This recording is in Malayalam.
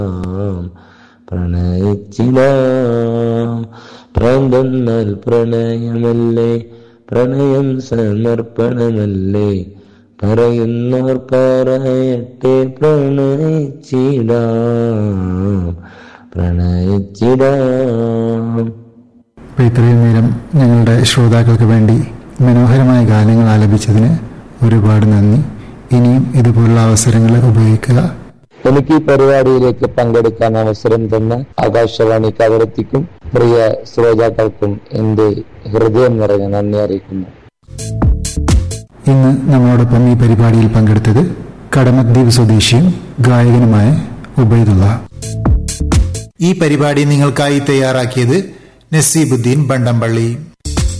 പ്രണയിച്ചിടാം പ്രാന്തെന്നാൽ പ്രണയമല്ലേ പ്രണയം സമർപ്പണമല്ലേ പറയുന്നവർ പറയട്ടെ പ്രണയിച്ചിടാം പ്രണയിച്ചിടാം അപ്പോൾ ഇത്രയും നേരം ഞങ്ങളുടെ ശ്രോതാക്കൾക്ക് വേണ്ടി മനോഹരമായ ഗാനങ്ങൾ ആലപിച്ചതിന് ഒരുപാട് നന്ദി ഇനിയും ഇതുപോലുള്ള അവസരങ്ങൾ ഉപയോഗിക്കുക എനിക്ക് ഈ പരിപാടിയിലേക്ക് പങ്കെടുക്കാൻ അവസരം തന്ന ആകാശവാണി കവരത്തിക്കും പ്രിയ ശ്രോതാക്കൾക്കും എന്റെ ഹൃദയം നിറഞ്ഞ നന്ദി അറിയിക്കുന്നു ഇന്ന് നമ്മളോടൊപ്പം ഈ പരിപാടിയിൽ പങ്കെടുത്തത് കടമദ്വീപ് സ്വദേശിയും ഗായകനുമായ ഉബൈദുള്ള ഈ പരിപാടി നിങ്ങൾക്കായി തയ്യാറാക്കിയത് നസീബുദ്ദീൻ ബണ്ടംപള്ളി